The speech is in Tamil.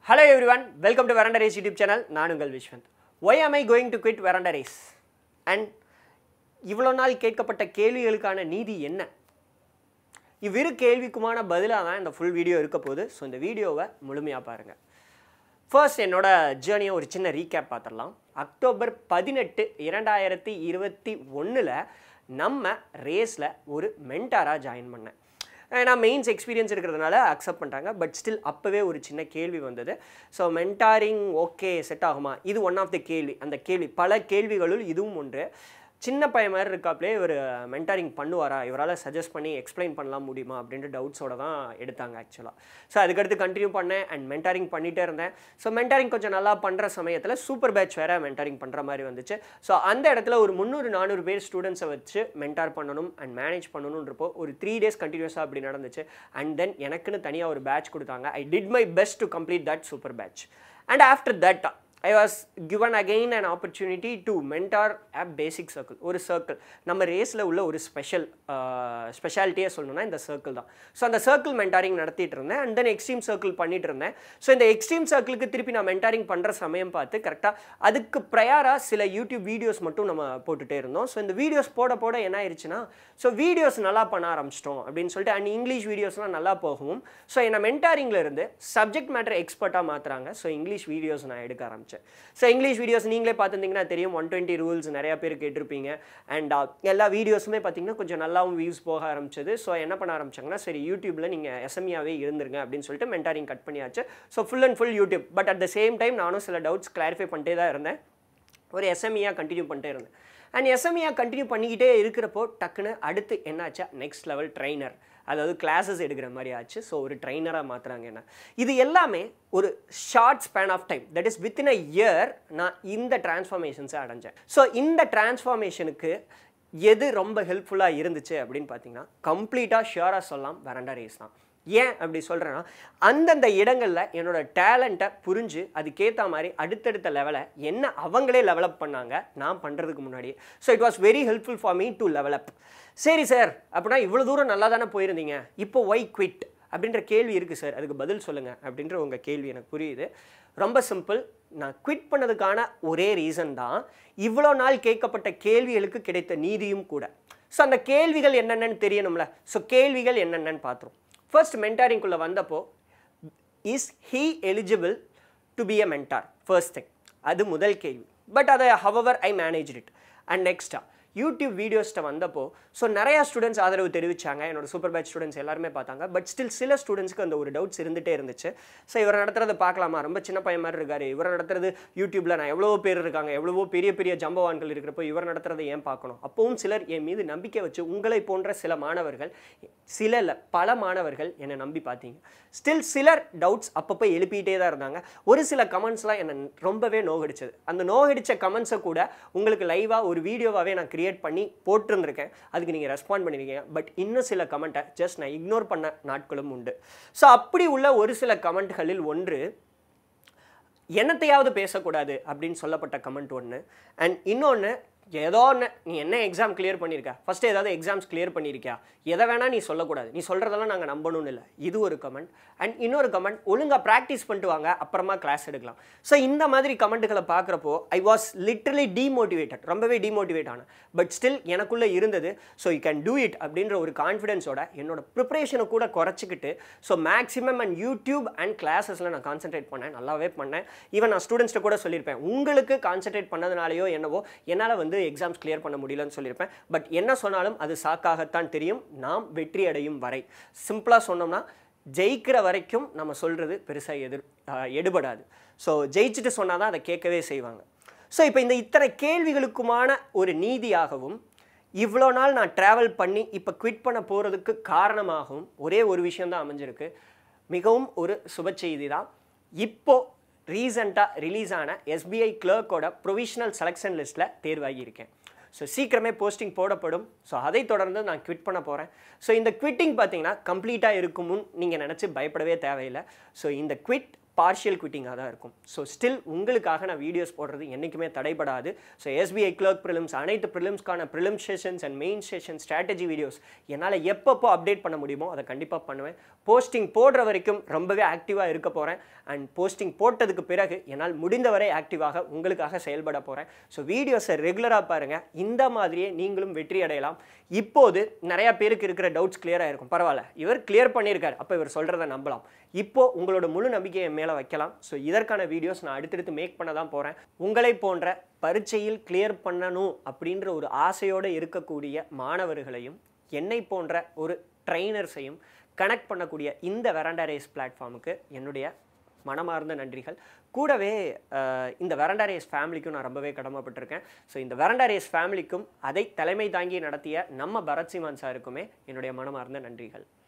hello everyone welcome to Veranda Race YouTube channel நான் உங்கள் Vishwanth why am I going to quit Veranda Race and இவ்வளோ நாள் கேட்கப்பட்ட கேள்விகளுக்கான நீதி என்ன இவ்விரு கேள்விக்குமான பதிலாக தான் இந்த ஃபுல் வீடியோ இருக்க போகுது ஸோ இந்த வீடியோவை முழுமையாக பாருங்கள் ஃபர்ஸ்ட் என்னோட ஜேர்னியை ஒரு சின்ன ரீகேப் பார்த்துடலாம் அக்டோபர் பதினெட்டு இரண்டாயிரத்தி இருபத்தி ஒன்றில் நம்ம ரேஸில் ஒரு மென்டாராக ஜாயின் பண்ணேன் ஏன்னா மெயின்ஸ் எக்ஸ்பீரியன்ஸ் இருக்கிறதுனால அக்செப்ட் பண்ணிட்டாங்க பட் ஸ்டில் அப்போவே ஒரு சின்ன கேள்வி வந்தது ஸோ மென்டாரிங் ஓகே செட் ஆகுமா இது ஒன் ஆஃப் த கேள்வி அந்த கேள்வி பல கேள்விகளுள் இதுவும் ஒன்று சின்ன பையன் மாதிரி இருக்காப்லே இவர் மென்டாரிங் பண்ணுவாரா இவரால் சஜஸ்ட் பண்ணி எக்ஸ்பிளைன் பண்ணலாம் முடியுமா அப்படின்ற டவுட்ஸோட தான் எடுத்தாங்க ஆக்சுவலாக ஸோ அதுக்கடுத்து கண்டினியூ பண்ணேன் அண்ட் மென்டாரிங் பண்ணிகிட்டே இருந்தேன் ஸோ மென்டாரிங் கொஞ்சம் நல்லா பண்ணுற சமயத்தில் சூப்பர் பேட்ச் வேறு மென்டாரிங் பண்ணுற மாதிரி வந்துச்சு ஸோ அந்த இடத்துல ஒரு முந்நூறு நானூறு பேர் ஸ்டூடெண்ட்ஸை வச்சு மென்டார் பண்ணணும் அண்ட் மேனேஜ் பண்ணணுன்றப்போ ஒரு த்ரீ டேஸ் கண்டினியூஸாக அப்படி நடந்துச்சு அண்ட் தென் எனக்குன்னு தனியாக ஒரு பேட்ச் கொடுத்தாங்க I did my best to complete that super batch and after that I was given again an opportunity to mentor a basic circle ஒரு சர்க்கிள் நம்ம ரேஸில் உள்ள ஒரு ஸ்பெஷல் ஸ்பெஷாலிட்டியே சொல்லணும்னா இந்த சர்க்கிள் தான் ஸோ அந்த சர்க்கிள் மென்டாரிங் நடத்திட்டு இருந்தேன் அண்ட் தென் எக்ஸ்ட்ரீம் சர்க்கிள் பண்ணிட்டு இருந்தேன் ஸோ இந்த எக்ஸ்ட்ரீம் சர்க்கிளுக்கு திருப்பி நான் மென்டாரிங் பண்ணுற சமயம் பார்த்து கரெக்டாக அதுக்கு ப்ரையராக சில யூடியூப் வீடியோஸ் மட்டும் நம்ம போட்டுகிட்டே இருந்தோம் ஸோ இந்த வீடியோஸ் போட போட என்ன ஆயிடுச்சுன்னா ஸோ வீடியோஸ் நல்லா பண்ண ஆரம்பிச்சிட்டோம் அப்படின்னு சொல்லிட்டு அண்ட் இங்கிலீஷ் வீடியோஸ்லாம் நல்லா போகும் ஸோ என்னை மென்டாரிங்கில் இருந்து சப்ஜெக்ட் மேட்டர் எக்ஸ்பர்ட்டாக மாற்றுறாங்க ஸோ இங்கிலீஷ் வீடியோஸ் நான் எடுக்க ஆரம்பித்தேன் ஸோ இங்கிலீஷ் வீடியோஸ் நீங்களே பார்த்துருந்தீங்கன்னா தெரியும் ஒன் டுவெண்ட்டி ரூல்ஸ் நிறைய பேர் கேட்டிருப்பீங்க அண்ட் எல்லா வீடியோஸுமே பார்த்தீங்கன்னா கொஞ்சம் நல்லாவும் வியூஸ் போக ஆரம்பிச்சது ஸோ என்ன பண்ண ஆரம்பிச்சாங்கன்னா சரி யூடியூப்பில் நீங்கள் எஸ்எம்இயாவே இருந்துருங்க அப்படின்னு சொல்லிட்டு மென்டாரிங் கட் பண்ணியாச்சு so full and full YouTube but at the same time நானும் சில டவுட்ஸ் கிளாரிஃபை பண்ணிட்டே தான் இருந்தேன் ஒரு எஸ்எம்இயாக கண்டினியூ பண்ணிட்டே இருந்தேன் அண்ட் எஸ்எம்இயாக கண்டினியூ பண்ணிக்கிட்டே இருக்கிறப்போ டக்குன்னு அடுத்து என்னாச்சா நெக்ஸ்ட் லெவல் ட்ரைனர் அதாவது கிளாஸஸ் எடுக்கிற மாதிரி ஆச்சு ஸோ ஒரு ட்ரைனராக மாற்றுறாங்க என்ன இது எல்லாமே ஒரு short span of time that is within a year நான் இந்த டிரான்ஸ்ஃபார்மேஷன்ஸை அடைஞ்சேன் ஸோ இந்த டிரான்ஸ்ஃபார்மேஷனுக்கு எது ரொம்ப ஹெல்ப்ஃபுல்லாக இருந்துச்சு அப்படின்னு பார்த்தீங்கன்னா கம்ப்ளீட்டாக ஷியராக சொல்லலாம் வரண்டா ரேஸ் தான் ஏன் அப்படி சொல்கிறேன்னா அந்தந்த இடங்களில் என்னோட டேலண்ட்டை புரிஞ்சு அதுக்கேற்ற மாதிரி அடுத்தடுத்த லெவலை என்ன அவங்களே லெவலப் பண்ணாங்க நான் பண்ணுறதுக்கு முன்னாடி so it was very helpful for me to level up சரி சார் அப்படின்னா இவ்வளோ தூரம் நல்லா தானே போயிருந்தீங்க இப்போ ஒய் குவிட் அப்படின்ற கேள்வி இருக்குது சார் அதுக்கு பதில் சொல்லுங்கள் அப்படின்ற உங்கள் கேள்வி எனக்கு புரியுது ரொம்ப சிம்பிள் நான் குவிட் பண்ணதுக்கான ஒரே ரீசன் தான் இவ்வளோ நாள் கேட்கப்பட்ட கேள்விகளுக்கு கிடைத்த நீதியும் கூட ஸோ அந்த கேள்விகள் என்னென்னு தெரியணும்ல ஸோ கேள்விகள் என்னென்னு பார்த்துரும் ஃபர்ஸ்ட் மென்டாரிங்குள்ளே வந்தப்போ is he eligible to be a mentor first thing அது முதல் கேள்வி பட் அதை however I manage it and நெக்ஸ்டா யூடியூப் வீடியோஸ்ட்ட வந்தப்போ ஸோ நிறையா ஸ்டூடெண்ட்ஸ் ஆதரவு தெரிவிச்சாங்க என்னோட சூப்பர் பேட்ச் ஸ்டூடெண்ட்ஸ் எல்லாருமே பார்த்தாங்க பட் ஸ்டில் சில ஸ்டூடெண்ட்ஸ்க்கு அந்த ஒரு டவுட்ஸ் இருந்துகிட்டே இருந்துச்சு ஸோ இவர் நடத்துறது பார்க்கலாமா ரொம்ப சின்ன பையன் மாதிரி இருக்காரு இவர் நடத்துறது யூடியூப்பில் நான் எவ்வளவோ பேர் இருக்காங்க எவ்வளவோ பெரிய பெரிய ஜம்பவான்கள் இருக்கிறப்போ இவர் நடத்துறதை ஏன் பார்க்கணும் அப்பவும் சிலர் என் மீது நம்பிக்கை வச்சு உங்களை போன்ற சில மாணவர்கள் சில இல்லை பல மாணவர்கள் என்னை நம்பி பார்த்தீங்க ஸ்டில் சிலர் டவுட்ஸ் அப்பப்போ எழுப்பிட்டே தான் இருந்தாங்க ஒரு சில கமெண்ட்ஸ்லாம் என்னை ரொம்பவே நோகடிச்சது அந்த நோகடிச்ச கமெண்ட்ஸை கூட உங்களுக்கு லைவாக ஒரு வீடியோவாகவே நான் கிரியேட் பண்ணி போட்டிருந்திருக்கேன் அதுக்கு நீங்கள் ரெஸ்பாண்ட் பண்ணியிருக்கீங்க பட் இன்னும் சில கமெண்ட்டை ஜஸ்ட் நான் இக்னோர் பண்ண நாட்களும் உண்டு ஸோ அப்படி உள்ள ஒரு சில கமெண்ட்களில் ஒன்று என்னத்தையாவது பேசக்கூடாது அப்படின்னு சொல்லப்பட்ட கமெண்ட் ஒன்று அண்ட் இன்னொன்று ஏதோ ஒன்று நீ என்ன எக்ஸாம் கிளியர் பண்ணியிருக்க ஃபஸ்ட்டு ஏதாவது எக்ஸாம்ஸ் கிளியர் பண்ணியிருக்கியா எதை வேணால் நீ சொல்லக்கூடாது நீ சொல்கிறதெல்லாம் நாங்கள் நம்பணும்னு இல்லை இது ஒரு கமெண்ட் அண்ட் இன்னொரு கமெண்ட் ஒழுங்காக ப்ராக்டிஸ் பண்ணிட்டு வாங்க அப்புறமா கிளாஸ் எடுக்கலாம் ஸோ இந்த மாதிரி கமெண்ட்டுகளை பார்க்குறப்போ ஐ வாஸ் லிட்ரலி டிமோட்டிவேட்டட் ரொம்பவே டிமோட்டிவேட் ஆனேன் பட் ஸ்டில் எனக்குள்ளே இருந்தது so you can do it அப்படின்ற ஒரு கான்ஃபிடென்ஸோட என்னோட ப்ரிப்பரேஷனை கூட குறைச்சிக்கிட்டு so maximum and YouTube and கிளாஸஸில் நான் கான்சென்ட்ரேட் பண்ணேன் நல்லாவே பண்ணேன் ஈவன் நான் ஸ்டூடெண்ட்ஸ்ட்டு கூட சொல்லியிருப்பேன் உங்களுக்கு கான்சென்ட்ரேட் பண்ணதுனாலையோ என்னவோ என்னால் வந்து எக்ஸாம்ஸ் கிளியர் பண்ண முடியலன்னு சொல்லியிருப்பேன் பட் என்ன சொன்னாலும் அது சாக்காகத்தான் தெரியும் நாம் வெற்றி அடையும் வரை சிம்பிளாக சொன்னோம்னா ஜெயிக்கிற வரைக்கும் நம்ம சொல்கிறது பெருசாக எதிர் ஆஹ் எடுபடாது ஸோ ஜெயிச்சுட்டு சொன்னால் தான் அதை கேட்கவே செய்வாங்க ஸோ இப்போ இந்த இத்தனை கேள்விகளுக்குமான ஒரு நீதியாகவும் இவ்வளோ நாள் நான் ட்ராவல் பண்ணி இப்போ குவிட் பண்ண போகிறதுக்கு காரணமாகவும் ஒரே ஒரு விஷயம்தான் அமைஞ்சிருக்கு மிகவும் ஒரு சுப செய்தி தான் இப்போ ரீசண்டாக ரிலீஸ் ஆன எஸ்பிஐ கிளர்க்கோட ப்ரொவிஷனல் செலெக்ஷன் லிஸ்ட்டில் தேர்வாகியிருக்கேன் ஸோ சீக்கிரமே போஸ்டிங் போடப்படும் ஸோ அதை தொடர்ந்து நான் குவிட் பண்ண போகிறேன் ஸோ இந்த குவிட்டிங் பார்த்தீங்கன்னா கம்ப்ளீட்டாக இருக்குமுன்னு நீங்கள் நினச்சி பயப்படவே தேவையில்லை ஸோ இந்த குவிட் பார்ஷியல் குவிட்டிங்காக தான் இருக்கும் ஸோ ஸ்டில் உங்களுக்காக நான் வீடியோஸ் போடுறது என்றைக்குமே தடைபடாது ஸோ எஸ்பிஐ கிளர்க் ப்ரிலிம்ஸ் அனைத்து ப்ரிலிம்ஸ்க்கான prelim sessions and main session strategy videos என்னால் எப்பப்போ அப்டேட் பண்ண முடியுமோ அதை கண்டிப்பாக பண்ணுவேன் போஸ்டிங் போடுற வரைக்கும் ரொம்பவே ஆக்டிவாக இருக்க போகிறேன் அண்ட் போஸ்டிங் போட்டதுக்கு பிறகு என்னால் முடிந்தவரை ஆக்டிவாக உங்களுக்காக செயல்பட போகிறேன் ஸோ வீடியோஸை ரெகுலராக பாருங்கள் இந்த மாதிரியே நீங்களும் வெற்றி அடையலாம் இப்போது நிறையா பேருக்கு இருக்கிற டவுட்ஸ் கிளியராக இருக்கும் பரவாயில்ல இவர் கிளியர் பண்ணியிருக்காரு அப்போ இவர் சொல்கிறத நம்பலாம் இப்போ உங்களோட முழு நம்பிக்கையை மேலே வைக்கலாம் ஸோ இதற்கான வீடியோஸ் நான் அடுத்தடுத்து மேக் பண்ண தான் போகிறேன் உங்களை போன்ற பரீட்சையில் கிளியர் பண்ணணும் அப்படின்ற ஒரு ஆசையோடு இருக்கக்கூடிய மாணவர்களையும் என்னை போன்ற ஒரு ட்ரைனர்ஸையும் கனெக்ட் பண்ணக்கூடிய இந்த வெராண்டா ரேஸ் பிளாட்ஃபார்முக்கு என்னுடைய மனமார்ந்த நன்றிகள் கூடவே அஹ், இந்த வெரண்டா ரேஸ் ஃபேமிலிக்கும் நான் ரொம்பவே கடமைப்பட்டிருக்கேன் ஸோ இந்த வெரண்டா ரேஸ் ஃபேமிலிக்கும் அதை தலைமை தாங்கி நடத்திய நம்ம பரத் சிமான் சாருக்குமே என்னுடைய மனமார்ந்த நன்றிகள்